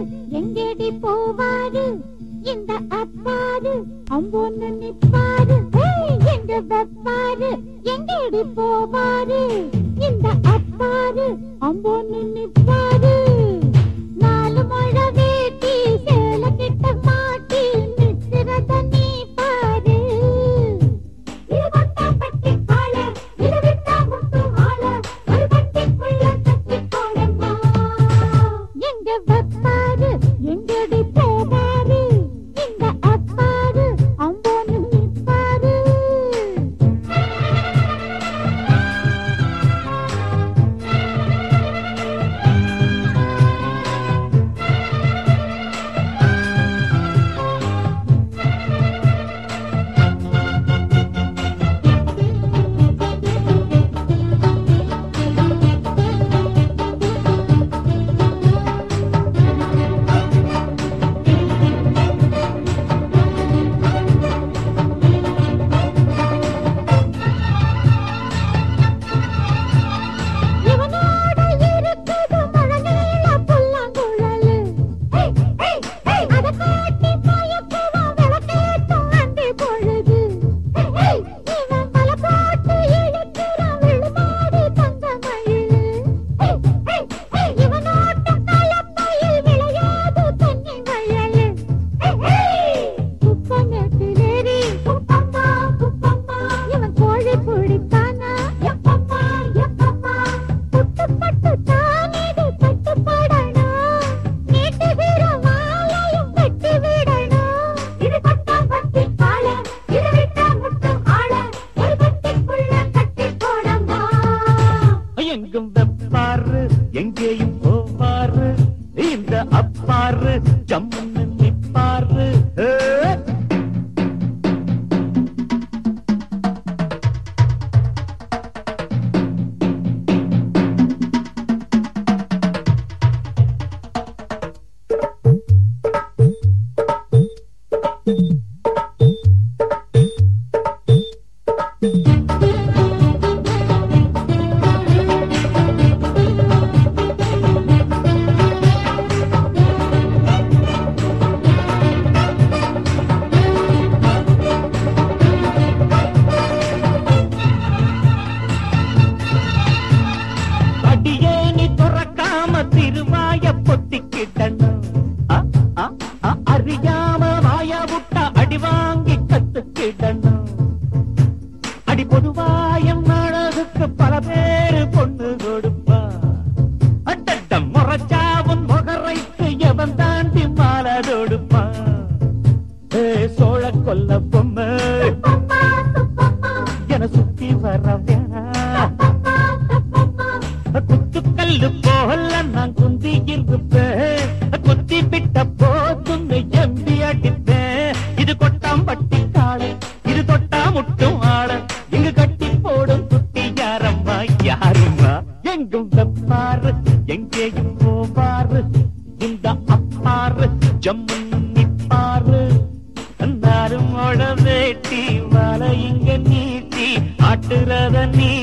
எங்கேடி போவாரு இந்த அப்பாரு அம்போன்னு நிப்பாரு ஏய், எங்க வெப்பாரு எங்கேடி போவாரு இந்த அப்பாரு அம்போன்னு நிப்பாரு நாலு மழை வேட்டி சேல கிட்ட மாட்டி நிக்கிறத நீ பாரு இது கொட்டாப்பட்டி ஆள இது விட்டா முட்டு ஆள ஒரு பட்டிக்குள்ள கட்டி போடமா எங்க வப்பாரு எங்கடி போவாரு இந்த அப்பாரு அம்போன்னு நிப்பாரு இவனோட இருக்குது மழநீள புல்லாங்குழலு. ஏய், ஏய், ஏய், அத காட்டி மயக்குவான் விளக்கேத்தும் அந்தி பொழுது. ஏய், ஏய், இவன் வலை போட்டு இழுக்கிறான் விழுமாடி தங்க மயிலு. ஏய், ஏய், ஏய், இவனோட்ட கலப்பையில் விளையாது தண்ணி வயலு. ஏய், ஏய், குப்பமேட்டிலேறி குப்பம்மா, குப்பம்மா, இவன் கோழி பிடித்தானா? எப்பம்மா, எப்பம்மா, புட்டுப்பட்டு தானீது கட்டுப்படணும். நீட்டுகிற வாலையும் வெட்டி விடணும். இது கொட்டாம்பட்டி ஆள, இது விட்டா முட்டு ஆள, ஒரு பட்டிக்குள்ள கட்டி போடம்மா. எங்கும் வெப்பாரு எங்கேயும் போவாரு இந்த அப்பாரு ஜம்முன்னு நிப்பாரு ஏ! அடியே நீ துறக்காம திருவாய பொத்திக்கிட்டணும் அ, அ, அ, அறியாம வாய விட்டா அடி வாங்கி கத்துக்கிடணும் அடி பொதுவாயம் அழகுக்கு பல பேரு பொண்ணு கொடுப்பா அட்டட்டம் முறைச்சாவும் முகரைக்கு எவன் தாண்டி மாலை தொடுப்பா ஏ சோழ கொல்ல பொம்மை சுப்பம்மா, சுப்பம்மா, என சுத்தி வர வேணா சுப்பம்மா, சுப்பம்மா. குத்துக்கல்லு போல நான் குந்தி இருப்பேன் குத்தி விட்ட போதும் எம்பி அடிப்பேன் இது கொட்டாம்பட்டி காளை இது தொட்டா முட்டும் ஆள இங்கு கட்டி போடும் குட்டி யாரம்மா யாரும்மா எங்கும் வெப்பாரு எங்கேயும் போவாரு இந்த அப்பாரு ஜம்முன்னு நிப்பாரு நாரும் வேட்டி வலை இங்க நீட்டி ஆட்டுறத நீ